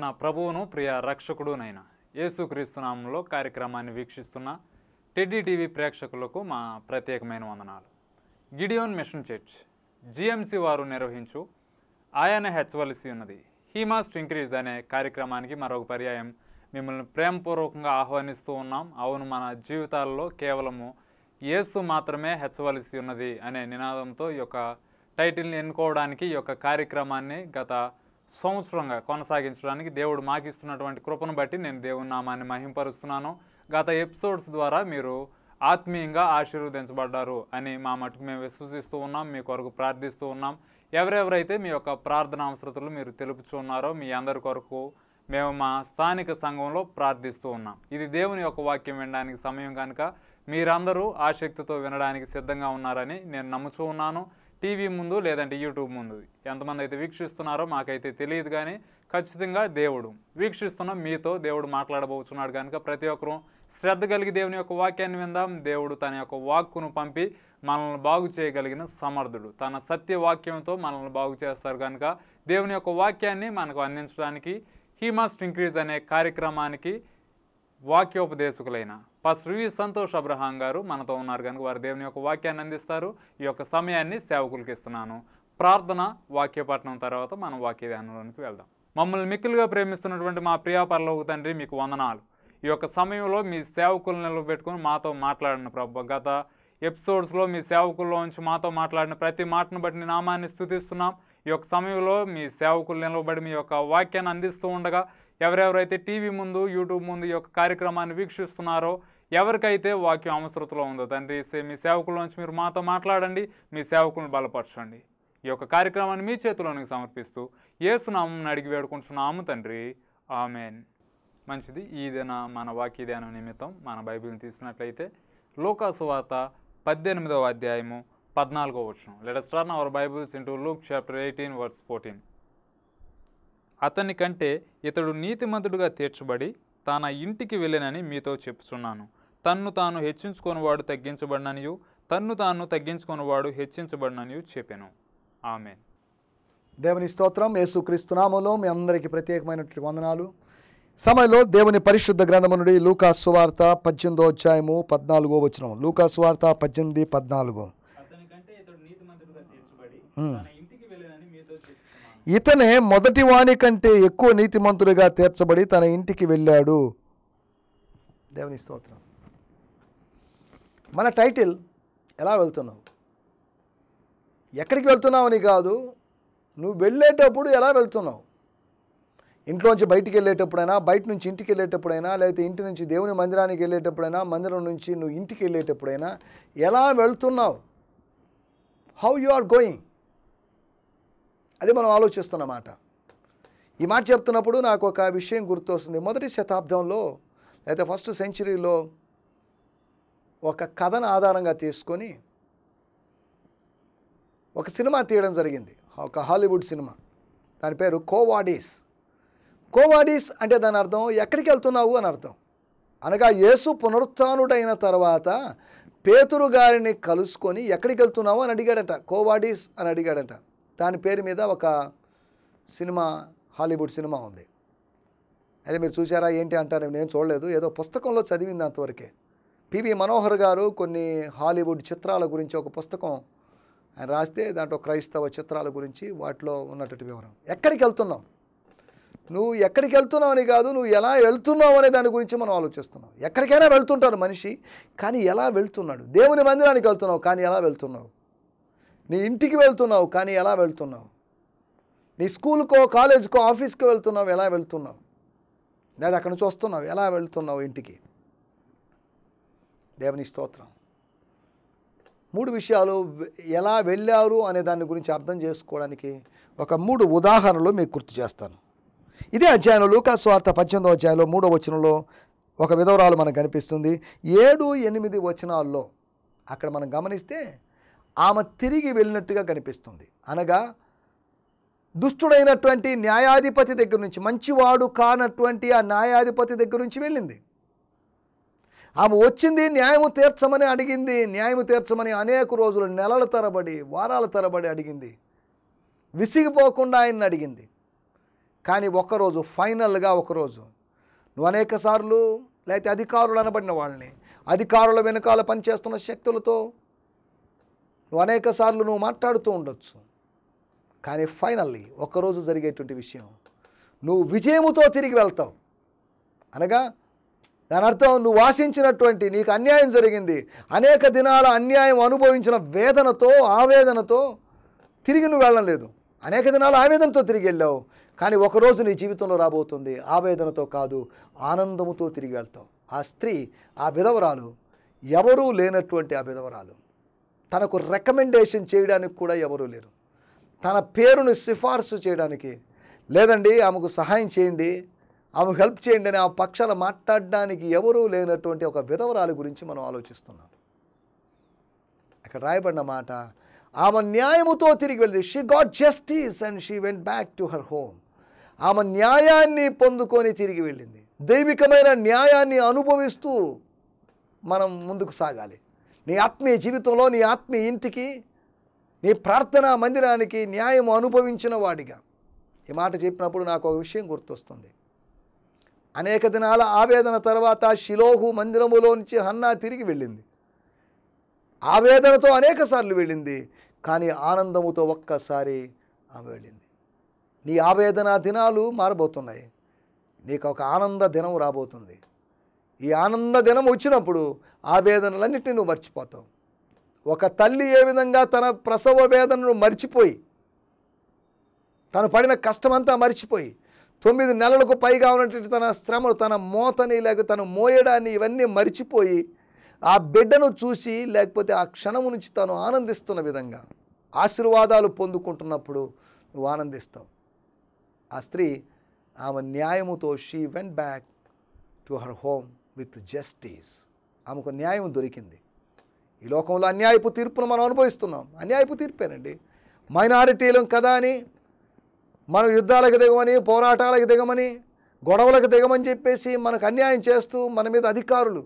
మన ప్రభువును ప్రియ రక్షకుడునైన యేసుక్రీస్తు నామంలో కార్యక్రమాన్ని వీక్షిస్తున్న టెడ్డీ టీవీ ప్రేక్షకులకు మా ప్రత్యేకమైన వందనాలు గిడియోన్ మిషన్ చర్చ్ జిఎంసి వారు నిర్వహించు ఆయన హెచ్చవలసి ఉన్నది హీ మస్ట్ ఇంక్రీజ్ అనే కార్యక్రమానికి మరొక పర్యాయం మిమ్మల్ని ప్రేమపూర్వకంగా ఆహ్వానిస్తూ ఉన్నాం అవును మన జీవితాల్లో కేవలము యేసు మాత్రమే హెచ్చవలసి ఉన్నది అనే నినాదంతో ఈ యొక్క టైటిల్ని ఎన్నుకోవడానికి ఈ యొక్క కార్యక్రమాన్ని గత సంవత్సరంగా కొనసాగించడానికి దేవుడు మాకిస్తున్నటువంటి కృపను బట్టి నేను దేవుని నామాన్ని మహింపరుస్తున్నాను గత ఎపిసోడ్స్ ద్వారా మీరు ఆత్మీయంగా ఆశీర్వదించబడ్డారు అని మా మటుకు మేము విశ్వసిస్తూ ఉన్నాం మీ కొరకు ప్రార్థిస్తూ ఉన్నాం ఎవరెవరైతే మీ యొక్క ప్రార్థన అవసరతలు మీరు తెలుపుచూ ఉన్నారో మీ అందరి కొరకు మేము మా స్థానిక సంఘంలో ప్రార్థిస్తూ ఉన్నాం ఇది దేవుని యొక్క వాక్యం వినడానికి సమయం కనుక మీరందరూ ఆసక్తితో వినడానికి సిద్ధంగా ఉన్నారని నేను నమ్ముచూ ఉన్నాను టీవీ ముందు లేదంటే యూట్యూబ్ ముందు ఎంతమంది అయితే వీక్షిస్తున్నారో మాకైతే తెలియదు కానీ ఖచ్చితంగా దేవుడు వీక్షిస్తున్న మీతో దేవుడు మాట్లాడబోతున్నాడు కనుక ప్రతి ఒక్కరూ శ్రద్ధ కలిగి దేవుని యొక్క వాక్యాన్ని విందాం దేవుడు తన యొక్క వాక్కును పంపి మనల్ని బాగు చేయగలిగిన సమర్థుడు తన సత్య వాక్యంతో మనల్ని బాగు చేస్తారు కనుక దేవుని యొక్క వాక్యాన్ని మనకు అందించడానికి హీ మస్ట్ ఇంక్రీజ్ అనే కార్యక్రమానికి వాక్యోపదేశకులైన పాస్టర్ వి సంతోష్ అబ్రహాం గారు మనతో ఉన్నారు కనుక వారు దేవుని యొక్క వాక్యాన్ని అందిస్తారు ఈ యొక్క సమయాన్ని సేవకులకి ఇస్తున్నాను ప్రార్థన వాక్యపట్నం తర్వాత మనం వాక్య ధ్యానంలోనికి వెళ్దాం మమ్మల్ని మిక్కులుగా ప్రేమిస్తున్నటువంటి మా ప్రియా పరలోక తండ్రి మీకు వందనాలు ఈ యొక్క సమయంలో మీ సేవకులు నిలబెట్టుకుని మాతో మాట్లాడిన ప్రభు గత ఎపిసోడ్స్లో మీ సేవకుల్లో ఉంచి మాతో మాట్లాడిన ప్రతి మాటను బట్టి నీ నామాన్ని స్థుతిస్తున్నాం ఈ యొక్క సమయంలో మీ సేవకులు నిలబడి మీ యొక్క వాక్యాన్ని అందిస్తూ ఉండగా ఎవరెవరైతే టీవీ ముందు యూట్యూబ్ ముందు ఈ యొక్క కార్యక్రమాన్ని వీక్షిస్తున్నారో ఎవరికైతే వాక్యం అవసరతలో ఉందో తండ్రి సే- మీ సేవకుల్లోంచి మీరు మాతో మాట్లాడండి మీ సేవకులను బలపరచండి ఈ యొక్క కార్యక్రమాన్ని మీ చేతిలోనికి సమర్పిస్తూ ఏసునామం అడిగి వేడుకుంటున్నాము తండ్రి ఆమెన్ మంచిది ఈ దిన మన వాక్య ధ్యానం నిమిత్తం మన బైబిల్ని తీసుకున్నట్లయితే లోకాసు వార్త పద్దెనిమిదవ అధ్యాయము పద్నాలుగో వచనం let start our Bibles into Luke chapter eighteen verse fourteen అతని కంటే ఇతడు నీతిమంతుడుగా తీర్చబడి తన ఇంటికి వెళ్ళినని మీతో చెప్పుచున్నాను తన్ను తాను హెచ్చించుకొనివాడు తగ్గించబడిననియు తన్ను తాను తగ్గించుకొనివాడు హెచ్చించబడిననియు చెప్పాను ఆమెన్ దేవుని స్తోత్రం యేసుక్రీస్తు నామంలో మీ అందరికీ ప్రత్యేకమైనటువంటి వందనాలు సమయంలో దేవుని పరిశుద్ధ గ్రంథము నుండి లూకా సువార్త పద్దెనిమిదో అధ్యాయము పద్నాలుగో వచనం లూకా సువార్త పద్దెనిమిది పద్నాలుగు అతని కంటే ఇతడు నీతిమంతుడుగా తీర్చబడి మ్. తన ఇంటికి వెళ్ళినని మీతో చెప్పుచున్నాను ఇతనే మొదటి వాని కంటే ఎక్కువ నీతిమంతుడిగా తీర్చబడి తన ఇంటికి వెళ్ళాడు దేవుని స్తోత్రం మన టైటిల్ ఎలా వెళ్తున్నావు ఎక్కడికి వెళ్తున్నావు అని కాదు నువ్వు వెళ్ళేటప్పుడు ఎలా వెళ్తున్నావు ఇంట్లోంచి బయటికి వెళ్ళేటప్పుడైనా బయట నుంచి ఇంటికి వెళ్ళేటప్పుడైనా లేకపోతే ఇంటి నుంచి దేవుని మందిరానికి వెళ్ళేటప్పుడైనా మందిరం నుంచి నువ్వు ఇంటికి వెళ్ళేటప్పుడైనా ఎలా వెళ్తున్నావు హౌ యు ఆర్ గోయింగ్ అది మనం ఆలోచిస్తున్నమాట ఈ మాట చెప్తున్నప్పుడు నాకు ఒక విషయం గుర్తొస్తుంది మొదటి శతాబ్దంలో లేదా ఫస్ట్ సెంచరీలో ఒక కథను ఆధారంగా తీసుకొని ఒక సినిమా తీయడం జరిగింది ఒక హాలీవుడ్ సినిమా దాని పేరు కోవాడీస్ కోవాడీస్ అంటే దాని అర్థం ఎక్కడికి వెళ్తున్నావు అని అర్థం అనగా యేసు పునరుత్నుడైన తర్వాత పేతురు గారిని కలుసుకొని ఎక్కడికి వెళ్తున్నావు అని అడిగాడట కోవాడీస్ అని అడిగాడట దాని పేరు మీద ఒక సినిమా హాలీవుడ్ సినిమా ఉంది అయితే మీరు చూసారా ఏంటి అంటారు నేను చూడలేదు ఏదో పుస్తకంలో చదివింది అంతవరకే పివి మనోహర్ గారు కొన్ని హాలీవుడ్ చిత్రాల గురించి ఒక పుస్తకం ఆయన రాస్తే దాంట్లో క్రైస్తవ చిత్రాల గురించి వాటిలో ఉన్నటువంటి వివరం ఎక్కడికి వెళ్తున్నావు నువ్వు ఎక్కడికి వెళ్తున్నావు అని కాదు నువ్వు ఎలా వెళ్తున్నావు అనే దాని గురించి మనం ఆలోచిస్తున్నాం ఎక్కడికైనా వెళ్తుంటాడు మనిషి కానీ ఎలా వెళ్తున్నాడు దేవుని మందిరానికి వెళ్తున్నావు కానీ ఎలా వెళ్తున్నావు నీ ఇంటికి వెళ్తున్నావు కానీ ఎలా వెళ్తున్నావు నీ స్కూల్కో కాలేజ్కో ఆఫీస్కో వెళ్తున్నావు ఎలా వెళ్తున్నావు లేదా అక్కడి నుంచి వస్తున్నావు ఎలా వెళ్తున్నావు ఇంటికి దేవుని స్తోత్రం మూడు విషయాలు వె- ఎలా వెళ్ళారు అనే దాని గురించి అర్థం చేసుకోవడానికి ఒక మూడు ఉదాహరణలు మీకు గుర్తు చేస్తాను ఇదే అధ్యాయంలో లూకా స్వార్థ పద్దెనిమిదో అధ్యాయంలో మూడో వచనంలో ఒక విధవరాలు మనకు కనిపిస్తుంది ఏడు ఎనిమిది వచనాల్లో అక్కడ మనం గమనిస్తే ఆమె తిరిగి వెళ్ళినట్టుగా కనిపిస్తుంది అనగా దుష్టుడైనటువంటి న్యాయాధిపతి దగ్గర నుంచి మంచివాడు కానటువంటి ఆ న్యాయాధిపతి దగ్గర నుంచి వెళ్ళింది ఆమె వచ్చింది న్యాయము తీర్చమని అడిగింది న్యాయము తీర్చమని అనేక రోజులు నెలల తరబడి వారాల తరబడి అడిగింది విసిగిపోకుండా ఆయన్ని అడిగింది కానీ ఒక్కరోజు ఫైనల్గా ఒకరోజు నువ్వు అనేక సార్లు లేకపోతే అధికారులు అనబడిన వాళ్ళని అధికారుల వెనకాల పనిచేస్తున్న శక్తులతో నువ్వు అనేక సార్లు నువ్వు మాట్లాడుతూ ఉండొచ్చు కానీ ఫైనల్లీ ఒక్కరోజు జరిగేటువంటి విషయం నువ్వు విజయముతో తిరిగి వెళ్తావు అనగా దాని అర్థం నువ్వు ఆశించినటువంటి నీకు అన్యాయం జరిగింది అనేక దినాల అన్యాయం అనుభవించిన వేదనతో ఆవేదనతో తిరిగి నువ్వు వెళ్ళడం లేదు అనేక దినాలు ఆవేదనతో తిరిగి వెళ్ళావు కానీ ఒకరోజు నీ జీవితంలో రాబోతుంది ఆవేదనతో కాదు ఆనందముతో తిరిగి వెళ్తావు ఆ స్త్రీ ఆ విధవరాలు ఎవరూ లేనటువంటి ఆ విధవరాలు తనకు రికమెండేషన్ చేయడానికి కూడా ఎవరూ లేరు తన పేరును సిఫార్సు చేయడానికి లేదండి ఆమెకు సహాయం చేయండి ఆమెకు హెల్ప్ చేయండి అని ఆ పక్షాన మాట్లాడడానికి ఎవరూ లేనటువంటి ఒక విధవరాలి గురించి మనం ఆలోచిస్తున్నాం అక్కడ రాయబడిన మాట ఆమె న్యాయముతో తిరిగి వెళ్ళి she got justice and she went back to her home ఆమె న్యాయాన్ని పొందుకొని తిరిగి వెళ్ళింది దైవికమైన న్యాయాన్ని అనుభవిస్తూ మనం ముందుకు సాగాలి నీ ఆత్మీయ జీవితంలో నీ ఆత్మీయ ఇంటికి నీ ప్రార్థనా మందిరానికి న్యాయం అనుభవించిన వాడిగా ఈ మాట చెప్పినప్పుడు నాకు ఒక విషయం గుర్తొస్తుంది అనేక దినాల ఆవేదన తర్వాత షిలోహు మందిరములోంచి హన్నా తిరిగి వెళ్ళింది ఆవేదనతో అనేక సార్లు వెళ్ళింది కానీ ఆనందముతో ఒక్కసారి ఆమె వెళ్ళింది నీ ఆవేదన దినాలు మారబోతున్నాయి నీకు ఒక ఆనంద దినం రాబోతుంది ఈ ఆనంద దినం వచ్చినప్పుడు ఆవేదనలన్నిటిని నువ్వు మర్చిపోతావు ఒక తల్లి ఏ విధంగా తన ప్రసవ వేదనను మర్చిపోయి తను పడిన కష్టమంతా మర్చిపోయి తొమ్మిది నెలలకు పైగా ఉన్నటువంటి తన శ్రమలు తన మోతని లేక తను మోయడాన్ని ఇవన్నీ మర్చిపోయి ఆ బిడ్డను చూసి లేకపోతే ఆ క్షణము నుంచి తను ఆనందిస్తున్న విధంగా ఆశీర్వాదాలు పొందుకుంటున్నప్పుడు నువ్వు ఆనందిస్తావు ఆ స్త్రీ ఆమె న్యాయముతో she went back to her home with justice ఆమెకు న్యాయం దొరికింది ఈ లోకంలో అన్యాయపు తీర్పును మనం అనుభవిస్తున్నాం అన్యాయపు తీర్పేనండి మైనారిటీలం కదా అని మనం యుద్ధాలకు దిగమని పోరాటాలకు దిగమని గొడవలకు దిగమని చెప్పేసి మనకు అన్యాయం చేస్తూ మన మీద అధికారులు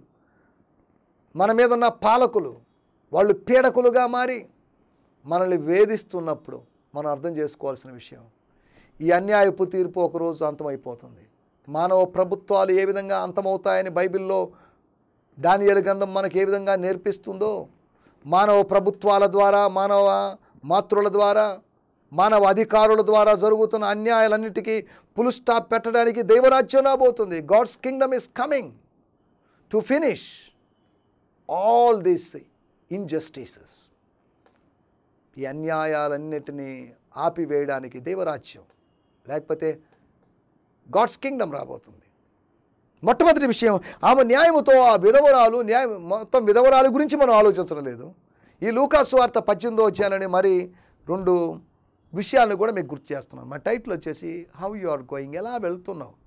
మన మీద ఉన్న పాలకులు వాళ్ళు పీడకులుగా మారి మనల్ని వేధిస్తున్నప్పుడు మనం అర్థం చేసుకోవాల్సిన విషయం ఈ అన్యాయపు తీర్పు ఒకరోజు అంతమైపోతుంది మానవ ప్రభుత్వాలు ఏ విధంగా అంతమవుతాయని బైబిల్లో దానియలు గంధం మనకు ఏ విధంగా నేర్పిస్తుందో మానవ ప్రభుత్వాల ద్వారా మానవ మాతృల ద్వారా మానవ అధికారుల ద్వారా జరుగుతున్న అన్యాయాలన్నిటికీ పులు స్టాప్ పెట్టడానికి దైవరాజ్యం రాబోతుంది God's kingdom is coming to finish all these injustices ఈ అన్యాయాలన్నిటినీ ఆపివేయడానికి దైవరాజ్యం లేకపోతే గాడ్స్ కింగ్డమ్ రాబోతుంది మొట్టమొదటి విషయం ఆమె న్యాయముతో ఆ విధవరాలు న్యాయం మొత్తం విధవరాలు గురించి మనం ఆలోచించడం లేదు ఈ లూకాసు వార్త పద్దెనిమిదో వచ్చానని మరి రెండు విషయాలను కూడా మీకు గుర్తు చేస్తున్నాను మా టైటిల్ వచ్చేసి హౌ యు ఆర్ గోయింగ్ ఎలా వెళ్తున్నావు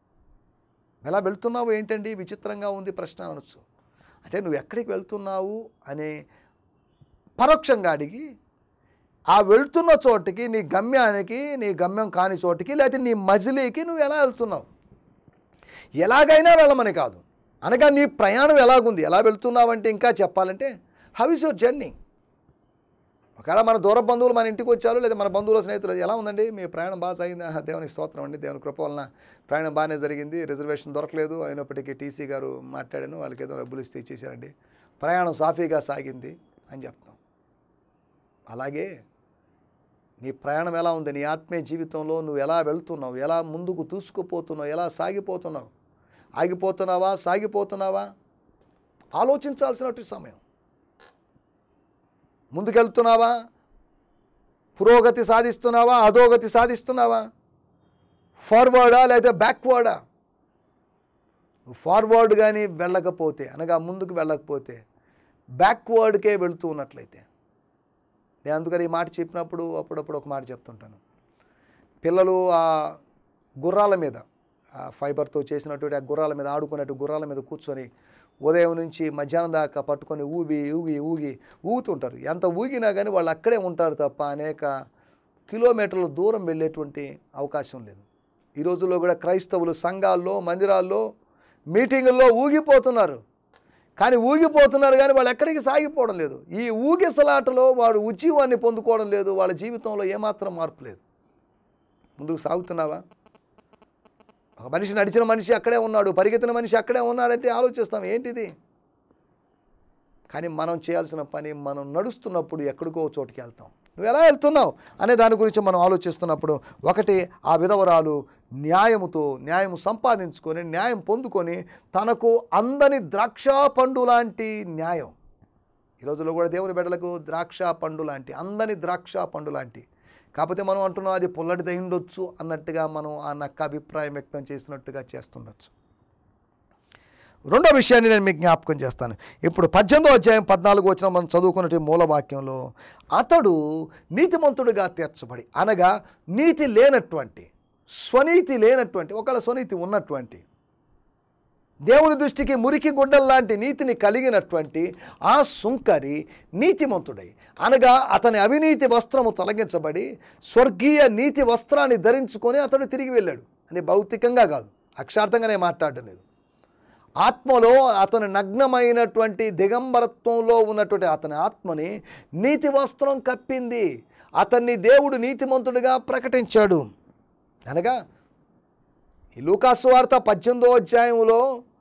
ఎలా వెళ్తున్నావు ఏంటండి విచిత్రంగా ఉంది ప్రశ్న అనొచ్చు అంటే నువ్వు ఎక్కడికి వెళ్తున్నావు అనే పరోక్షంగా అడిగి ఆ వెళ్తున్న చోటికి నీ గమ్యానికి నీ గమ్యం కాని చోటికి లేకపోతే నీ మజిలీకి నువ్వు ఎలా వెళ్తున్నావు ఎలాగైనా వెళ్ళమని కాదు అనగా నీ ప్రయాణం ఎలాగుంది ఎలా వెళ్తున్నావంటే ఇంకా చెప్పాలంటే హౌ ఇస్ యువర్ జర్నీ ఒకవేళ మన దూర బంధువులు మన ఇంటికి వచ్చారు లేదా మన బంధువుల స్నేహితులు ఎలా ఉందండి మీ ప్రయాణం బాగా సాగింది ఆహా, దేవునికి స్తోత్రం అండి దేవుని కృప వలన ప్రయాణం బాగానే జరిగింది రిజర్వేషన్ దొరకలేదు అయినప్పటికీ టీసీ గారు మాట్లాడాను వాళ్ళకి ఏదో డబ్బులు ఇస్తే ఇచ్చేసారండి ప్రయాణం సాఫీగా సాగింది అని చెప్తాం అలాగే నీ ప్రయాణం ఎలా ఉంది నీ ఆత్మీయ జీవితంలో నువ్వు ఎలా వెళ్తున్నావు ఎలా ముందుకు దూసుకుపోతున్నావు ఎలా సాగిపోతున్నావు ఆగిపోతున్నావా సాగిపోతున్నావా ఆలోచించాల్సినటువంటి సమయం ముందుకెళ్తున్నావా పురోగతి సాధిస్తున్నావా అధోగతి సాధిస్తున్నావా ఫార్వర్డా లేదా బ్యాక్వర్డా నువ్వు ఫార్వర్డ్ కానీ వెళ్ళకపోతే అనగా ముందుకు వెళ్ళకపోతే బ్యాక్వర్డ్కే వెళుతూ ఉన్నట్లయితే నేను అందుకని ఈ మాట చెప్పినప్పుడు అప్పుడప్పుడు ఒక మాట చెప్తుంటాను పిల్లలు ఆ గుర్రాల మీద ఆ ఫైబర్తో చేసినటువంటి ఆ గుర్రాల మీద ఆడుకున్నట్టు గుర్రాల మీద కూర్చొని ఉదయం నుంచి మధ్యాహ్నం దాకా పట్టుకొని ఊగి ఊగి ఊగి ఊగుతుంటారు ఎంత ఊగినా కానీ వాళ్ళు అక్కడే ఉంటారు తప్ప అనేక కిలోమీటర్ల దూరం వెళ్ళేటువంటి అవకాశం లేదు ఈ రోజుల్లో కూడా క్రైస్తవులు సంఘాల్లో మందిరాల్లో మీటింగుల్లో ఊగిపోతున్నారు కానీ ఊగిపోతున్నారు కానీ వాళ్ళు ఎక్కడికి సాగిపోవడం లేదు ఈ ఊగిసలాటలో వాడు ఉజ్జీవాన్ని పొందుకోవడం లేదు వాళ్ళ జీవితంలో ఏమాత్రం మార్పు లేదు ముందుకు సాగుతున్నావా ఒక మనిషి నడిచిన మనిషి అక్కడే ఉన్నాడు పరిగెత్తిన మనిషి అక్కడే ఉన్నాడంటే ఆలోచిస్తాం ఏంటిది కానీ మనం చేయాల్సిన పని మనం నడుస్తున్నప్పుడు ఎక్కడికో చోటుకి వెళ్తాం నువ్వు ఎలా వెళ్తున్నావు అనే దాని గురించి మనం ఆలోచిస్తున్నప్పుడు ఒకటి ఆ విధవరాలు న్యాయముతో న్యాయం సంపాదించుకొని న్యాయం పొందుకొని తనకు అందని ద్రాక్ష పండు లాంటి న్యాయం ఈ రోజుల్లో కూడా దేవుని బిడ్డలకు ద్రాక్ష పండు లాంటి అందని ద్రాక్ష పండు లాంటి కాకపోతే మనం అంటున్నాం అది పుల్లటిదై ఉండొచ్చు అన్నట్టుగా మనం ఆ నక్క అభిప్రాయం వ్యక్తం చేసినట్టుగా చేస్తుండొచ్చు రెండో విషయాన్ని నేను మీకు జ్ఞాపకం చేస్తాను ఇప్పుడు పద్దెనిమిదో అధ్యాయం పద్నాలుగు వచ్చిన మనం చదువుకున్నట్టు మూలవాక్యంలో అతడు నీతిమంతుడిగా తీర్చబడి అనగా నీతి లేనటువంటి స్వనీతి లేనటువంటి ఒకళ్ళ స్వనీతి ఉన్నటువంటి దేవుని దృష్టికి మురికి గుడ్డల్లాంటి నీతిని కలిగినటువంటి ఆ సుంకరి నీతిమంతుడై అనగా అతని అవినీతి వస్త్రము తొలగించబడి స్వర్గీయ నీతి వస్త్రాన్ని ధరించుకొని అతడు తిరిగి వెళ్ళాడు అని భౌతికంగా కాదు అక్షార్థంగా నేను మాట్లాడడం లేదు ఆత్మలో అతని నగ్నమైనటువంటి దిగంబరత్వంలో ఉన్నటువంటి అతని ఆత్మని నీతి వస్త్రం కప్పింది అతన్ని దేవుడు నీతిమంతుడిగా ప్రకటించాడు అనగా ఈ లూకాసు వార్త పద్దెనిమిదో అధ్యాయంలో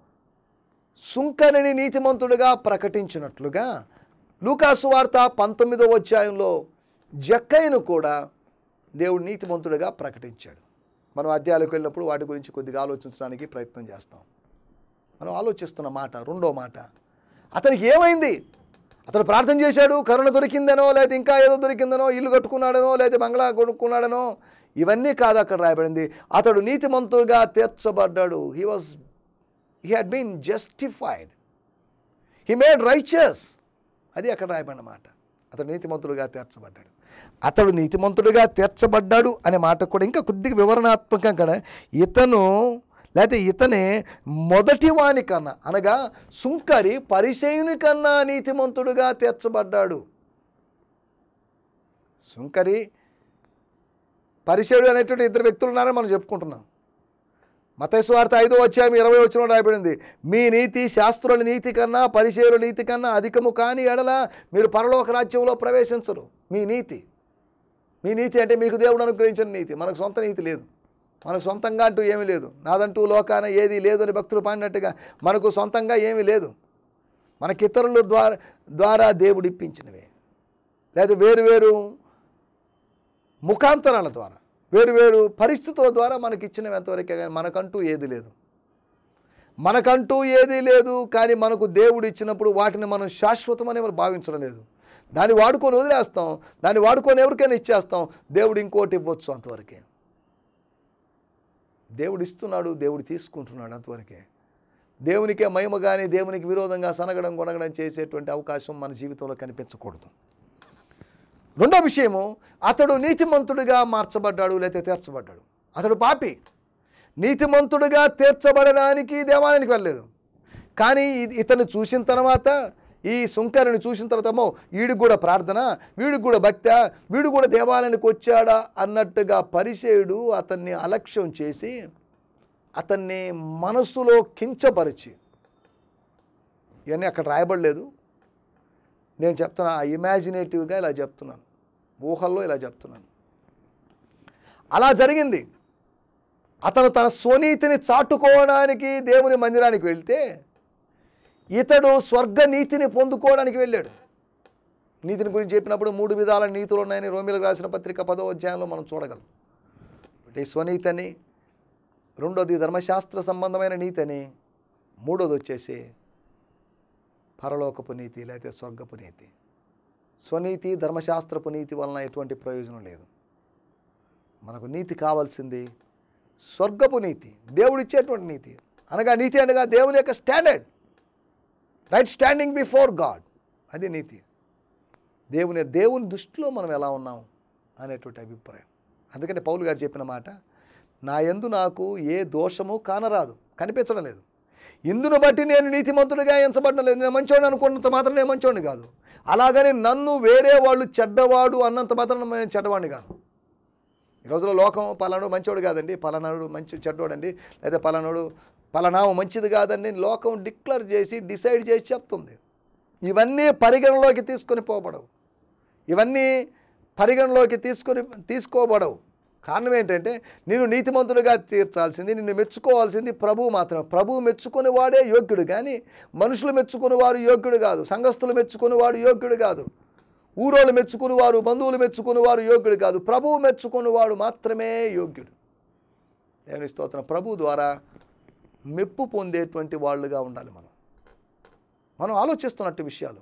సుంకరిని నీతిమంతుడిగా ప్రకటించినట్లుగా లూకాసు వార్త పంతొమ్మిదో అధ్యాయంలో జక్కయ్యను కూడా దేవుడు నీతిమంతుడిగా ప్రకటించాడు మనం అధ్యాయాలకు వెళ్ళినప్పుడు వాటి గురించి కొద్దిగా ఆలోచించడానికి ప్రయత్నం చేస్తాం మనం ఆలోచిస్తున్న మాట రెండో మాట అతనికి ఏమైంది అతను ప్రార్థన చేశాడు కరుణ దొరికిందనో లేదా ఇంకా ఏదో దొరికిందనో ఇల్లు కట్టుకున్నాడనో లేదా బంగ్లా కొనుక్కున్నాడనో ఇవన్నీ కాదు అక్కడ రాయబడింది అతడు నీతిమంతుడుగా తీర్చబడ్డాడు he was he had been justified he made righteous అది అక్కడ రాయబడిన మాట అతడు నీతిమంతుడుగా తీర్చబడ్డాడు అతడు నీతిమంతుడుగా తీర్చబడ్డాడు అనే మాట కూడా ఇంకా కొద్దిగా వివరణాత్మకంగా ఇతను లేకపోతే ఇతనే మొదటి వాని కన్నా అనగా సుంకరి పరిచయుని కన్నా నీతిమంతుడుగా తీర్చబడ్డాడు సుంకరి పరిచయుడు అనేటువంటి ఇద్దరు వ్యక్తులు ఉన్నారని మనం చెప్పుకుంటున్నాం మతస్వార్త ఐదో అధ్యాయం ఇరవై వచ్చిన రాయబడింది మీ నీతి శాస్త్రుల నీతి కన్నా పరిచయుల నీతి కన్నా అధికము కాని ఎడల మీరు పరలోక రాజ్యంలో ప్రవేశించరు మీ నీతి మీ నీతి అంటే మీకు దేవుడు అనుగ్రహించిన నీతి మనకు సొంత నీతి లేదు మనకు సొంతంగా అంటూ ఏమీ లేదు నాదంటూ లోకాన ఏది లేదు అని భక్తులు పాడినట్టుగా మనకు సొంతంగా ఏమీ లేదు మనకి ఇతరుల ద్వారా ద్వారా దేవుడు ఇప్పించినవే లేదా వేరు వేరు ముఖాంతరాల ద్వారా వేరు వేరు పరిస్థితుల ద్వారా మనకి ఇచ్చినవి ఎంతవరకే కానీ మనకంటూ ఏది లేదు మనకంటూ ఏదీ లేదు కానీ మనకు దేవుడు ఇచ్చినప్పుడు వాటిని మనం శాశ్వతమని మనం భావించడం లేదు దాన్ని వాడుకొని వదిలేస్తాం దాన్ని వాడుకొని ఎవరికైనా ఇచ్చేస్తాం దేవుడు ఇంకోటి ఇవ్వచ్చు అంతవరకే దేవుడు ఇస్తున్నాడు దేవుడు తీసుకుంటున్నాడు అంతవరకే దేవునికే మహిమ కానీ దేవునికి విరోధంగా సనగడం కొనగడం చేసేటువంటి అవకాశం మన జీవితంలో కనిపించకూడదు రెండో విషయము అతడు నీతిమంతుడిగా మార్చబడ్డాడు లేకపోతే తీర్చబడ్డాడు అతడు పాపి నీతిమంతుడిగా తీర్చబడడానికి దేవాలయానికి వెళ్ళలేదు కానీ ఇ- ఇతను చూసిన తర్వాత ఈ సుంకరిని చూసిన తర్వాత అమ్మో వీడికి కూడా ప్రార్థన వీడికి కూడా భక్త వీడు కూడా దేవాలయానికి వచ్చాడా అన్నట్టుగా పరిచయుడు అతన్ని అలక్ష్యం చేసి అతన్ని మనస్సులో కించపరిచి ఇవన్నీ అక్కడ రాయబడలేదు నేను చెప్తున్నా ఇమాజినేటివ్గా ఇలా చెప్తున్నాను ఊహల్లో ఇలా చెప్తున్నాను అలా జరిగింది అతను తన స్వనీతిని చాటుకోవడానికి దేవుని మందిరానికి వెళ్తే ఇతడు స్వర్గ నీతిని పొందుకోవడానికి వెళ్ళాడు నీతిని గురించి చెప్పినప్పుడు మూడు విధాల నీతులు ఉన్నాయని రోమిలకు రాసిన పత్రిక పదో అధ్యాయంలో మనం చూడగలం ఒకటి స్వనీతి అని రెండోది ధర్మశాస్త్ర సంబంధమైన నీతి అని మూడోది వచ్చేసి పరలోకపు నీతి లేకపోతే స్వర్గపు నీతి స్వనీతి ధర్మశాస్త్రపు నీతి వలన ఎటువంటి ప్రయోజనం లేదు మనకు నీతి కావాల్సింది స్వర్గపు నీతి దేవుడిచ్చేటువంటి నీతి అనగా నీతి అనగా దేవుని యొక్క standard right standing before God అది నీతి దేవుని దేవుని దృష్టిలో మనం ఎలా ఉన్నాం అనేటువంటి అభిప్రాయం అందుకని పౌలు గారు చెప్పిన మాట నా యందు నాకు ఏ దోషము కానరాదు కనిపించడం లేదు ఇందును బట్టి నేను నీతిమంతుడిగా ఎంచబడడం లేదు నేను మంచోడిని అనుకున్నంత మాత్రం నేను మంచోడిని కాదు అలాగని నన్ను వేరే వాళ్ళు చెడ్డవాడు అన్నంత మాత్రం నేను చెడ్డవాడిని కాను ఈ రోజుల్లో లోకం పలానాడు మంచోడు కాదండి పలానాడు మంచి చెడ్డోడండి లేదా పలానాడు పలానావు మంచిది కాదండి లోకం డిక్లేర్ చేసి డిసైడ్ చేసి చెప్తుంది ఇవన్నీ పరిగణలోకి తీసుకొని పోబడవు ఇవన్నీ పరిగణలోకి తీసుకొని తీసుకోబడవు కారణం ఏంటంటే నేను నీతిమంతుడిగా తీర్చాల్సింది నిన్ను మెచ్చుకోవాల్సింది ప్రభువు మాత్రమే ప్రభువు మెచ్చుకుని వాడే యోగ్యుడు కానీ మనుషులు మెచ్చుకుని వారు యోగ్యుడు కాదు సంఘస్థులు మెచ్చుకుని వాడు యోగ్యుడు కాదు ఊరోళ్ళు మెచ్చుకుని వారు బంధువులు మెచ్చుకుని వారు యోగ్యుడు కాదు ప్రభువు మెచ్చుకుని వాడు మాత్రమే యోగ్యుడు దేవుని స్తోత్రం ప్రభు ద్వారా మెప్పు పొందేటువంటి వాళ్ళుగా ఉండాలి మనం మనం ఆలోచిస్తున్నట్టు విషయాలు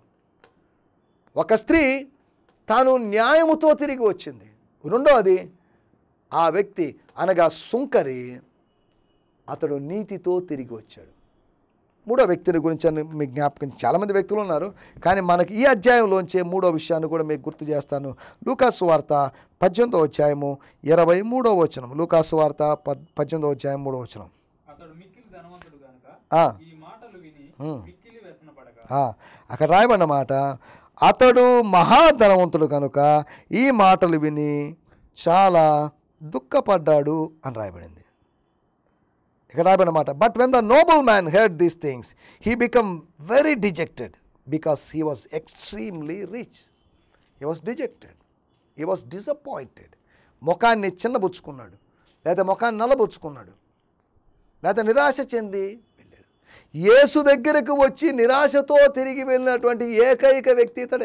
ఒక స్త్రీ తాను న్యాయముతో తిరిగి వచ్చింది రెండవది ఆ వ్యక్తి అనగా సుంకరి అతడు నీతితో తిరిగి వచ్చాడు మూడో వ్యక్తిని గురించి అని మీకు జ్ఞాపకం చాలామంది వ్యక్తులు ఉన్నారు కానీ మనకి ఈ అధ్యాయంలోంచే మూడో విషయాన్ని కూడా మీకు గుర్తు చేస్తాను లూకాసు వార్త పద్దెనిమిదో అధ్యాయము ఇరవై మూడో వచనం లూకాసు వార్త పద్ పద్దెనిమిదో అధ్యాయం మూడో వచనం అతడు మిక్కిలి ధనవంతుడు గనుక ఆ, ఈ మాటలు విని మిక్కిలి వ్యసనపడగా ఆ, అక్కడ రాయబడిన మాట అతడు మహాధనవంతుడు కనుక ఈ మాటలు విని చాలా దుఃఖపడ్డాడు అని రాయబడింది ఇక్కడ రాయబడిన మాట but when the noble man heard these things he become very dejected because he was extremely rich he was dejected he was disappointed ముఖాన్ని చిన్నబుచ్చుకున్నాడు లేదా ముఖాన్ని నల్లబుచ్చుకున్నాడు లేదా నిరాశ చెంది వెళ్ళాడు యేసు దగ్గరకు వచ్చి నిరాశతో తిరిగి వెళ్ళినటువంటి ఏకైక వ్యక్తి ఇతడే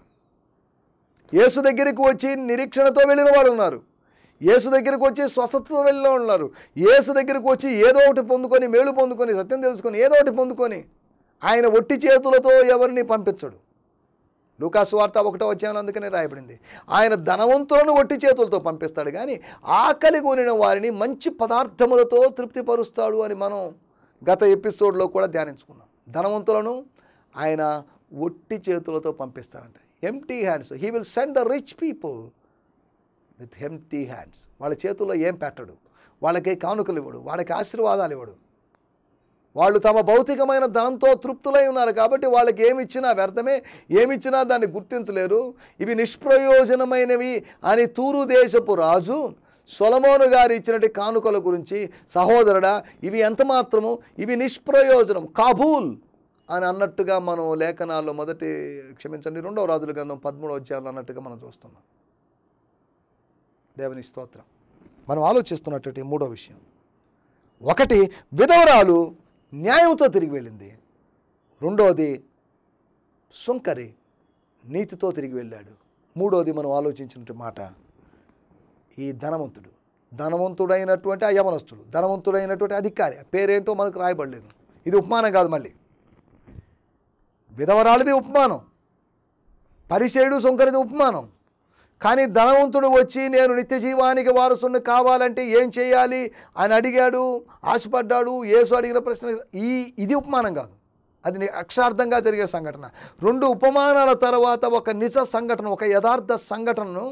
యేసు దగ్గరికి వచ్చి నిరీక్షణతో వెళ్ళిన వాళ్ళు ఉన్నారు యేసు దగ్గరికి వచ్చి స్వస్థతతో వెళ్ళిన వాళ్ళు ఉన్నారు యేసు దగ్గరికి వచ్చి ఏదో ఒకటి పొందుకొని మేలు పొందుకొని సత్యం తెలుసుకొని ఏదో ఒకటి పొందుకొని ఆయన ఒట్టి చేతులతో ఎవరిని పంపించడు లూకాసు వార్త ఒకటో వచ్చాను అందుకనే రాయబడింది ఆయన ధనవంతులను ఒట్టి చేతులతో పంపిస్తాడు కానీ ఆకలి కొనిన వారిని మంచి పదార్థములతో తృప్తిపరుస్తాడు అని మనం గత ఎపిసోడ్లో కూడా ధ్యానించుకున్నాం ధనవంతులను ఆయన ఒట్టి చేతులతో పంపిస్తాడంట empty hands he will send the rich people with empty hands వాళ్ళ చేతుల్లో ఏం పెట్టడు వాళ్ళకి కానుకలు ఇవ్వడు వాళ్ళకి ఆశీర్వాదాలు ఇవ్వడు వాళ్ళు తమ భౌతికమైన ధనంతో తృప్తులై ఉన్నారు కాబట్టి వాళ్ళకి ఏమి ఇచ్చినా వ్యర్థమే ఏమి ఇచ్చినా దాన్ని గుర్తించలేరు ఇవి నిష్ప్రయోజనమైనవి అని తూరు దేశపు రాజు సొలమోను గారు ఇచ్చినట్టు కానుకల గురించి సహోదరుడా ఇవి ఎంత మాత్రము ఇవి నిష్ప్రయోజనం కాబూల్ అని అన్నట్టుగా మనం లేఖనాల్లో మొదటి క్షమించండి రెండవ రాజుల గ్రంథం పదమూడవ అధ్యాయంలో అన్నట్టుగా మనం చూస్తున్నాం దేవుని స్తోత్రం మనం ఆలోచిస్తున్నటువంటి మూడో విషయం ఒకటి విధవరాలు న్యాయంతో తిరిగి వెళ్ళింది రెండోది సుంకరి నీతితో తిరిగి వెళ్ళాడు మూడోది మనం ఆలోచించినటువంటి మాట ఈ ధనవంతుడు ధనవంతుడైనటువంటి ఆ యవనస్తుడు ధనవంతుడైనటువంటి అధికారి ఆ పేరేంటో మనకు రాయబడలేదు ఇది ఉపమానం కాదు మళ్ళీ విధవరాలిది ఉపమానం పరిసేయుడు సుంకరిది ఉపమానం కానీ ధనవంతుడు వచ్చి నేను నిత్య జీవానికి వారసుని కావాలంటే ఏం చేయాలి అని అడిగాడు ఆశపడ్డాడు యేసు అడిగిన ప్రశ్న ఈ ఇది ఉపమానం కాదు అది ని- అక్షరార్థంగా జరిగే సంఘటన రెండు ఉపమానాల తర్వాత ఒక నిజ సంఘటన ఒక యథార్థ సంఘటనను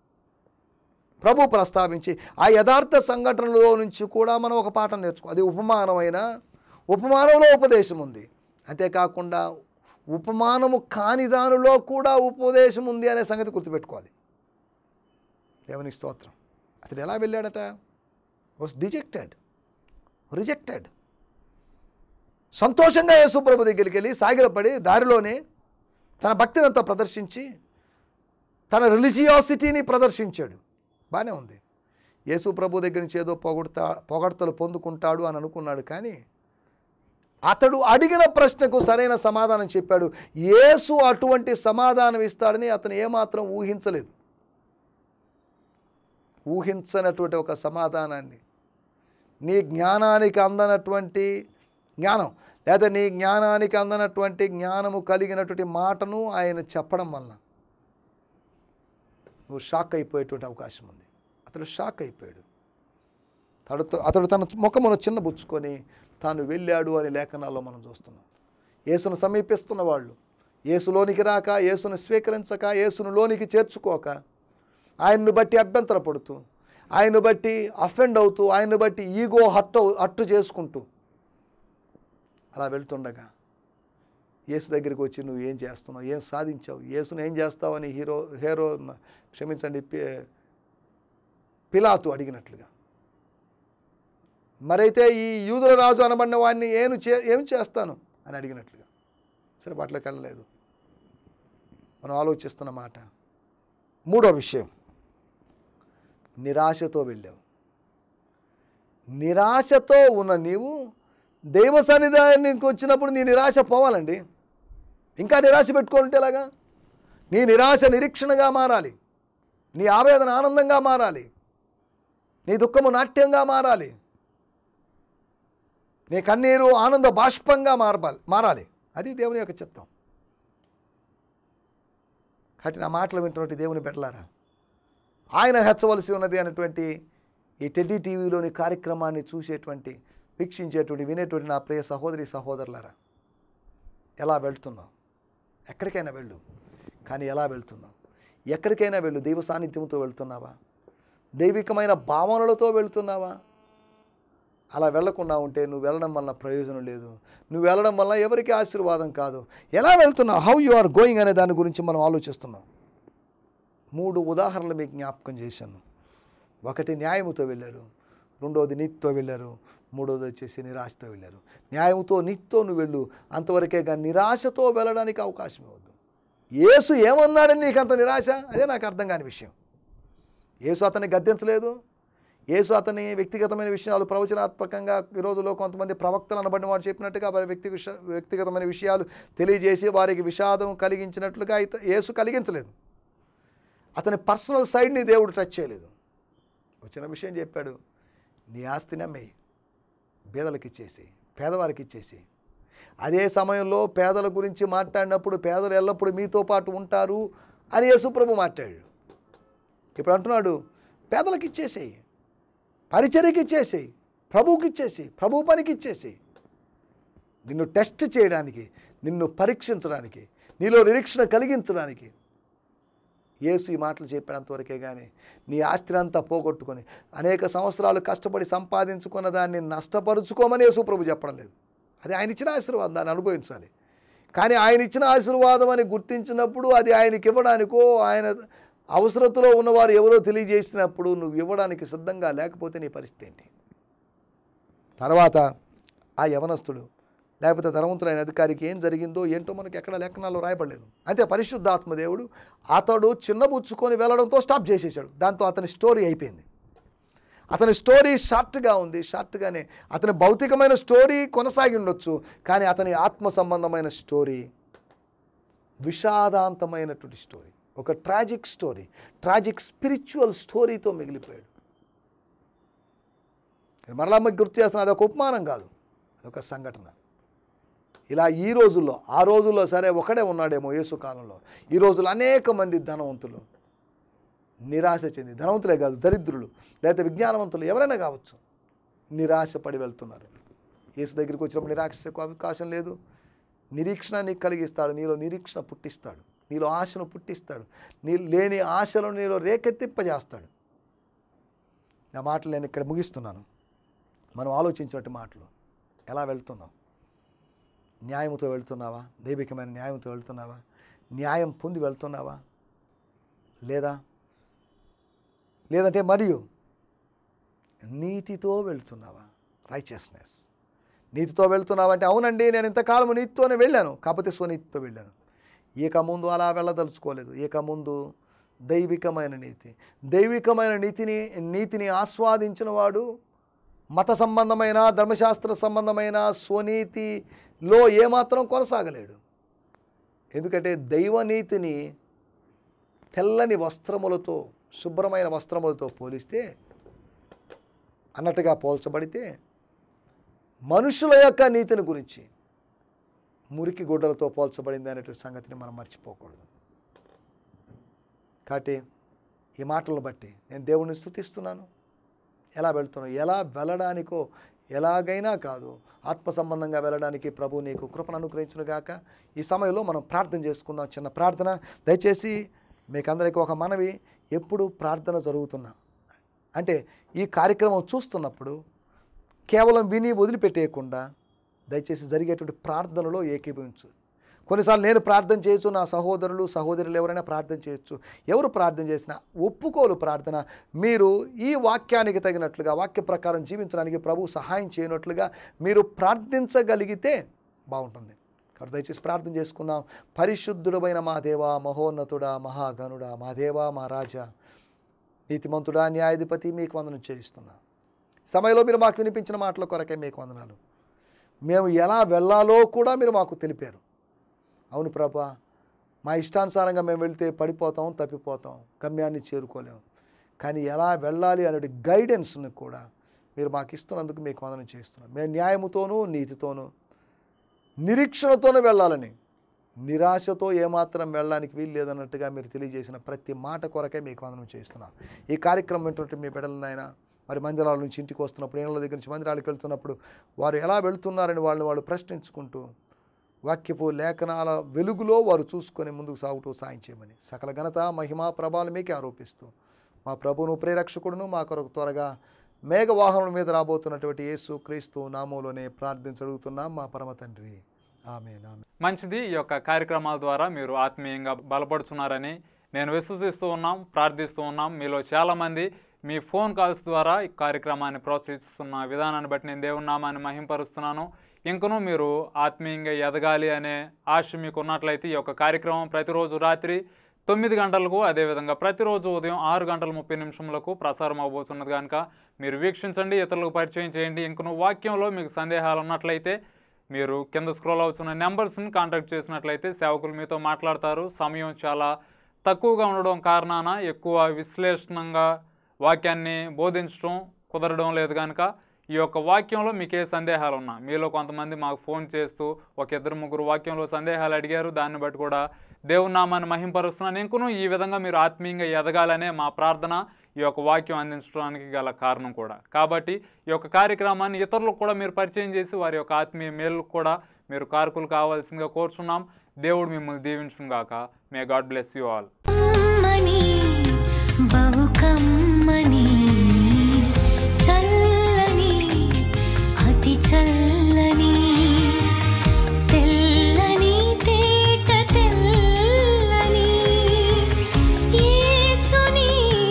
ప్రభు ప్రస్తావించి ఆ యథార్థ సంఘటనలో నుంచి కూడా మనం ఒక పాఠం నేర్చుకో అది ఉపమానమైన ఉపమానంలో ఉపదేశం ఉంది అంతేకాకుండా ఉపమానము కాని దానిలో కూడా ఉపదేశం ఉంది అనే సంగతి గుర్తుపెట్టుకోవాలి దేవుని స్తోత్రం అతడు ఎలా వెళ్ళాడట వాస్ డిజెక్టెడ్ రిజెక్టెడ్ సంతోషంగా యేసుప్రభు దగ్గరికి వెళ్ళి సాగిలపడి దారిలోనే తన భక్తిని అంతా ప్రదర్శించి తన రిలిజియాసిటీని ప్రదర్శించాడు బాగానే ఉంది యేసు ప్రభు దగ్గర నుంచి ఏదో పొగడతా పొగడతలు పొందుకుంటాడు అని అనుకున్నాడు కానీ అతడు అడిగిన ప్రశ్నకు సరైన సమాధానం చెప్పాడు యేసు అటువంటి సమాధానం ఇస్తాడని అతను ఏమాత్రం ఊహించలేదు ఊహించనటువంటి ఒక సమాధానాన్ని నీ జ్ఞానానికి అందనటువంటి జ్ఞానం లేదా నీ జ్ఞానానికి అందనటువంటి జ్ఞానము కలిగినటువంటి మాటను ఆయన చెప్పడం వలన నువ్వు షాక్ అయిపోయేటువంటి అవకాశం ఉంది అతడు షాక్ అయిపోయాడు అతడు అతడు తన ముఖమును చిన్నబుచ్చుకొని తాను వెళ్ళాడు అని లేఖనాల్లో మనం చూస్తున్నాం యేసును సమీపిస్తున్న వాళ్ళు యేసులోనికి రాక యేసును స్వీకరించక యేసును లోనికి చేర్చుకోక ఆయన్ను బట్టి అభ్యంతరపడుతూ ఆయన్ను బట్టి అఫెండ్ అవుతూ ఆయన్ను బట్టి ఈగో హట్టు హట్టు చేసుకుంటూ అలా వెళ్తుండగా యేసు దగ్గరికి వచ్చి నువ్వు ఏం చేస్తున్నావు ఏం సాధించావు యేసును ఏం చేస్తావని హీరో హీరో క్షమించండి పి- పిలాతు అడిగినట్లుగా మరైతే ఈ యూదుల రాజు అనబడిన వాడిని ఏను చే ఏం చేస్తాను అని అడిగినట్లుగా సరే వాటిలోకి వెళ్ళలేదు మనం ఆలోచిస్తున్న మాట మూడో విషయం నిరాశతో వెళ్ళావు నిరాశతో ఉన్న నీవు దైవ సన్నిధానానికి వచ్చినప్పుడు నీ నిరాశ పోవాలండి ఇంకా నిరాశ పెట్టుకుంటే ఎలాగా నీ నిరాశ నిరీక్షణగా మారాలి నీ ఆవేదన ఆనందంగా మారాలి నీ దుఃఖము నాట్యంగా మారాలి నీ కన్నీరు ఆనంద బాష్పంగా మారబాలి మారాలి అది దేవుని యొక్క చిత్తం కాబట్టి నా మాటలు వింటున్నట్టు దేవుని పెట్టలారా ఆయన హెచ్చవలసి ఉన్నది అనేటువంటి ఈ టెడ్డీ టీవీలోని కార్యక్రమాన్ని చూసేటువంటి వీక్షించేటువంటి వినేటువంటి నా ప్రియ సహోదరి సహోదరులారా ఎలా వెళ్తున్నావు ఎక్కడికైనా వెళ్ళు కానీ ఎలా వెళ్తున్నావు ఎక్కడికైనా వెళ్ళు దైవ సాన్నిధ్యంతో వెళ్తున్నావా దైవికమైన భావనలతో వెళ్తున్నావా అలా వెళ్లకుండా ఉంటే నువ్వు వెళ్ళడం వల్ల ప్రయోజనం లేదు నువ్వు వెళ్ళడం వల్ల ఎవరికి ఆశీర్వాదం కాదు ఎలా వెళ్తున్నావు హౌ యు ఆర్ గోయింగ్ అనే దాని గురించి మనం ఆలోచిస్తున్నాం మూడు ఉదాహరణలు మీకు జ్ఞాపకం చేశాను ఒకటి న్యాయముతో వెళ్ళారు రెండవది నీతితో వెళ్ళారు మూడవది వచ్చేసి నిరాశతో వెళ్ళారు న్యాయముతో నీతితో నువ్వు వెళ్ళు అంతవరకే కానీ నిరాశతో వెళ్ళడానికి అవకాశం ఇవ్వద్దు యేసు ఏమన్నాడని నీకు అంత నిరాశ అదే నాకు అర్థం కాని విషయం యేసు అతన్ని గద్దించలేదు యేసు అతని వ్యక్తిగతమైన విషయాలు ప్రవచనాత్మకంగా ఈ రోజులో కొంతమంది ప్రవక్తలు అనబడిన వాడు చెప్పినట్టుగా వారి వ్యక్తి విష వ్యక్తిగతమైన విషయాలు తెలియజేసి వారికి విషాదం కలిగించినట్లుగా అయితే యేసు కలిగించలేదు అతని పర్సనల్ సైడ్ని దేవుడు టచ్ చేయలేదు వచ్చిన విషయం చెప్పాడు నీ ఆస్తిని అమ్మేయి పేదలకు ఇచ్చేసి పేదవారికి ఇచ్చేసి అదే సమయంలో పేదల గురించి మాట్లాడినప్పుడు పేదలు ఎల్లప్పుడూ మీతో పాటు ఉంటారు అని యేసుప్రభు మాట్లాడాడు ఇప్పుడు అంటున్నాడు పేదలకు ఇచ్చేసేయి పరిచర్యకి ఇచ్చేసేయి ప్రభువుకి ఇచ్చేసి ప్రభు పనికి ఇచ్చేసేయి నిన్ను టెస్ట్ చేయడానికి నిన్ను పరీక్షించడానికి నీలో నిరీక్షణ కలిగించడానికి యేసు ఈ మాటలు చెప్పినంతవరకే కానీ నీ ఆస్తిని అంతా పోగొట్టుకొని అనేక సంవత్సరాలు కష్టపడి సంపాదించుకున్న దాన్ని నష్టపరుచుకోమని యేసు ప్రభు చెప్పడం లేదు అది ఆయన ఇచ్చిన ఆశీర్వాదం దాన్ని అనుభవించాలి కానీ ఆయన ఇచ్చిన ఆశీర్వాదం అని గుర్తించినప్పుడు అది ఆయనకి ఇవ్వడానికో ఆయన అవసరతలో ఉన్నవారు ఎవరో తెలియజేసినప్పుడు నువ్వు ఇవ్వడానికి సిద్ధంగా లేకపోతే నీ పరిస్థితి ఏంటి తర్వాత ఆ యవనస్తుడు లేకపోతే ధనవంతులైన అధికారికి ఏం జరిగిందో ఏంటో మనకి ఎక్కడ లేఖనాల్లో రాయబడలేదు అయితే పరిశుద్ధాత్మ దేవుడు అతడు చిన్నబుచ్చుకొని వెళ్ళడంతో స్టాప్ చేసేసాడు దాంతో అతని స్టోరీ అయిపోయింది అతని స్టోరీ షార్ట్గా ఉంది షార్ట్గానే అతని భౌతికమైన స్టోరీ కొనసాగి ఉండొచ్చు కానీ అతని ఆత్మ సంబంధమైన స్టోరీ విషాదాంతమైనటువంటి స్టోరీ ఒక ట్రాజిక్ స్టోరీ ట్రాజిక్ స్పిరిచువల్ స్టోరీతో మిగిలిపోయాడు నేను మరలా మీకు గుర్తు చేస్తున్నా అది ఒక ఉపమానం కాదు అదొక సంఘటన ఇలా ఈ రోజుల్లో ఆ రోజుల్లో సరే ఒకడే ఉన్నాడేమో యేసు కాలంలో ఈ రోజుల్లో అనేక మంది ధనవంతులు నిరాశ చెంది ధనవంతులే కాదు దరిద్రులు లేదా విజ్ఞానవంతులు ఎవరైనా కావచ్చు నిరాశపడి వెళ్తున్నారు యేసు దగ్గరికి వచ్చినప్పుడు నిరాశకు అవకాశం లేదు నిరీక్షణ నీకు కలిగిస్తాడు నీలో నిరీక్షణ పుట్టిస్తాడు నీలో ఆశను పుట్టిస్తాడు నీ లేని ఆశలను నీలో రేకెత్తింపజేస్తాడు నా మాటలు నేను ఇక్కడ ముగిస్తున్నాను మనం ఆలోచించినట్టు మాటలు ఎలా వెళ్తున్నాం న్యాయముతో వెళ్తున్నావా దైవికమైన న్యాయంతో వెళ్తున్నావా న్యాయం పొంది వెళ్తున్నావా లేదా లేదంటే మరియు నీతితో వెళ్తున్నావా రైచియస్నెస్ నీతితో వెళ్తున్నావా అంటే అవునండి నేను ఇంతకాలం నీతితోనే వెళ్ళాను కాకపోతే స్వనీతితో వెళ్ళాను ఇక ముందు అలా వెళ్ళదలుచుకోలేదు ఇక ముందు దైవికమైన నీతి దైవికమైన నీతిని నీతిని ఆస్వాదించిన వాడు మత సంబంధమైన ధర్మశాస్త్ర సంబంధమైన స్వనీతిలో ఏమాత్రం కొనసాగలేడు ఎందుకంటే దైవనీతిని తెల్లని వస్త్రములతో శుభ్రమైన వస్త్రములతో పోలిస్తే అన్నట్టుగా పోల్చబడితే మనుషుల యొక్క నీతిని గురించి మురికి గుడ్డలతో పోల్చబడింది అనేటువంటి సంగతిని మనం మర్చిపోకూడదు కాబట్టి ఈ మాటలను బట్టి నేను దేవుణ్ణి స్తుతిస్తున్నాను ఎలా వెళ్తున్నావు ఎలా వెళ్ళడానికో ఎలాగైనా కాదు ఆత్మ సంబంధంగా వెళ్ళడానికి ప్రభు నీకు కృపను అనుగ్రహించును గాక ఈ సమయంలో మనం ప్రార్థన చేసుకుందాం చిన్న ప్రార్థన దయచేసి మీకు అందరికీ ఒక మనవి ఎప్పుడు ప్రార్థన జరుగుతున్నా అంటే ఈ కార్యక్రమం చూస్తున్నప్పుడు కేవలం విని వదిలిపెట్టేయకుండా దయచేసి జరిగేటువంటి ప్రార్థనలో ఏకీభవించు కొన్నిసార్లు నేను ప్రార్థన చేయొచ్చు నా సహోదరులు సహోదరులు ఎవరైనా ప్రార్థన చేయొచ్చు ఎవరు ప్రార్థన చేసినా ఒప్పుకోలు ప్రార్థన మీరు ఈ వాక్యానికి తగినట్లుగా వాక్య ప్రకారం జీవించడానికి ప్రభు సహాయం చేయనట్లుగా మీరు ప్రార్థించగలిగితే బాగుంటుంది కాబట్టి దయచేసి ప్రార్థన చేసుకుందాం పరిశుద్ధుడమైన మా దేవ మహోన్నతుడా మహాగణుడా మా దేవా మా రాజా నీతిమంతుడా న్యాయాధిపతి మీకు వందనం చెల్లిస్తున్నా సమయంలో మీరు మాకు వినిపించిన మాటల కొరకే మీకు వందనాలు మేము ఎలా వెళ్ళాలో కూడా మీరు మాకు తెలిపారు అవును ప్రభా మా ఇష్టానుసారంగా మేము వెళ్తే పడిపోతాం తప్పిపోతాం గమ్యాన్ని చేరుకోలేము కానీ ఎలా వెళ్ళాలి అనే గైడెన్స్ని కూడా మీరు మాకు ఇస్తున్నందుకు మీకు వందనం చేస్తున్నాం మేము న్యాయముతోనూ నీతితోనూ నిరీక్షణతోనూ వెళ్ళాలని నిరాశతో ఏమాత్రం వెళ్ళడానికి వీలు లేదన్నట్టుగా మీరు తెలియజేసిన ప్రతి మాట కొరకే మీకు వందనం చేస్తున్నాం ఈ కార్యక్రమం ఏంటంటే మీ బిడ్డలనైనా మరి మందిరాల నుంచి ఇంటికి వస్తున్నప్పుడు ఇళ్ళ దగ్గర నుంచి మందిరాలకు వెళ్తున్నప్పుడు వారు ఎలా వెళుతున్నారని వాళ్ళని వాళ్ళు ప్రశ్నించుకుంటూ వాక్యపు లేఖనాల వెలుగులో వారు చూసుకొని ముందుకు సాగుతూ సాయం చేయమని సకల ఘనత మహిమా ప్రభావాలు మీకే ఆరోపిస్తూ మా ప్రభువును ప్రేరక్షకుడును మా కొరకు త్వరగా మేఘవాహనం మీద రాబోతున్నటువంటి యేసు క్రీస్తు నామంలోనే ప్రార్థించడుగుతున్నాం మా పరమ తండ్రి ఆమె ఆమె మంచిది ఈ యొక్క కార్యక్రమాల ద్వారా మీరు ఆత్మీయంగా బలపడుతున్నారని నేను విశ్వసిస్తూ ఉన్నాం ప్రార్థిస్తూ ఉన్నాం మీలో చాలామంది మీ ఫోన్ కాల్స్ ద్వారా ఈ కార్యక్రమాన్ని ప్రోత్సహిస్తున్న విధానాన్ని బట్టి నేను దేవుని నామాన్ని మహింపరుస్తున్నాను ఇంకనూ మీరు ఆత్మీయంగా ఎదగాలి అనే ఆశ మీకు ఉన్నట్లయితే ఈ యొక్క కార్యక్రమం ప్రతిరోజు రాత్రి తొమ్మిది గంటలకు అదేవిధంగా ప్రతిరోజు ఉదయం ఆరు గంటల ముప్పై నిమిషములకు ప్రసారం అవబోతున్నది కనుక మీరు వీక్షించండి ఇతరులకు పరిచయం చేయండి ఇంకను వాక్యంలో మీకు సందేహాలు ఉన్నట్లయితే మీరు కింద స్క్రోల్ అవుతున్న నెంబర్స్ని కాంటాక్ట్ చేసినట్లయితే సేవకులు మీతో మాట్లాడతారు సమయం చాలా తక్కువగా ఉండడం కారణాన ఎక్కువ విశ్లేషణంగా వాక్యాన్ని బోధించడం కుదరడం లేదు కనుక ఈ యొక్క వాక్యంలో మీకు ఏ సందేహాలు ఉన్నా మీలో కొంతమంది మాకు ఫోన్ చేస్తూ ఒక ఇద్దరు ముగ్గురు వాక్యంలో సందేహాలు అడిగారు దాన్ని బట్టి కూడా దేవుని నామాన్ని మహింపరుస్తున్నాను ఇంకను ఈ విధంగా మీరు ఆత్మీయంగా ఎదగాలనే మా ప్రార్థన ఈ యొక్క వాక్యం అందించడానికి గల కారణం కూడా కాబట్టి ఈ యొక్క కార్యక్రమాన్ని ఇతరులకు కూడా మీరు పరిచయం చేసి వారి యొక్క ఆత్మీయ మేలు కూడా మీరు కారకులు కావాల్సిందిగా కోరుచున్నాం దేవుడు మిమ్మల్ని దీవించును గాక may God bless you all కమ్మని బహు కమ్మని చల్లని అతి చల్లని తెల్లని తేట తెల్లని యేసుని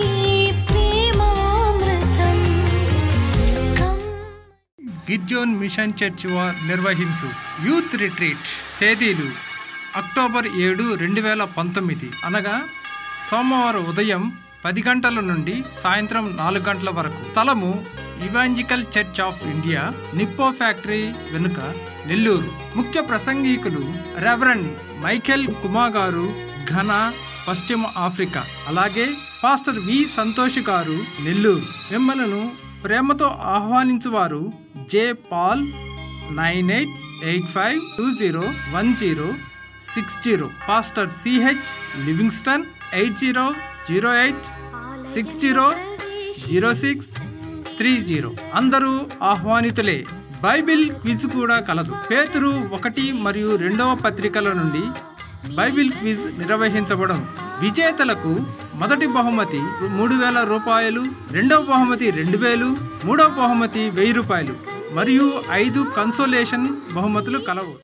ప్రేమామృతం కమ్మ గిర్జోన్ మిషన్ చర్చ్ వార్ నిర్వహించు యూత్ రిట్రీట్ తేదీలు అక్టోబర్ ఏడు రెండు వేల పంతొమ్మిది అనగా సోమవారం ఉదయం పది గంటల నుండి సాయంత్రం నాలుగు గంటల వరకు స్థలము evangelical church of India Nippo factory వెనుక నెల్లూరు ముఖ్య ప్రసంగికులు రెవరెండ్ మైఖేల్ కుమా గారు ఘనా పశ్చిమ ఆఫ్రికా అలాగే పాస్టర్ వి సంతోష్ గారు నెల్లూరు మిమ్మలను ప్రేమతో ఆహ్వానించువారు J Paul nine eight eight five two zero one zero six zero pastor CH Livingston eight zero zero eight six zero zero six three zero అందరూ ఆహ్వానితులే Bible quiz కూడా కలదు పేతురు ఒకటి మరియు రెండవ పత్రికల నుండి బైబిల్ క్విజ్ నిర్వహించబడను విజేతలకు మొదటి బహుమతి మూడు వేల రూపాయలు రెండవ బహుమతి రెండు వేలు మూడవ బహుమతి వెయ్యి రూపాయలు మరియు ఐదు కన్సోలేషన్ బహుమతులు కలవు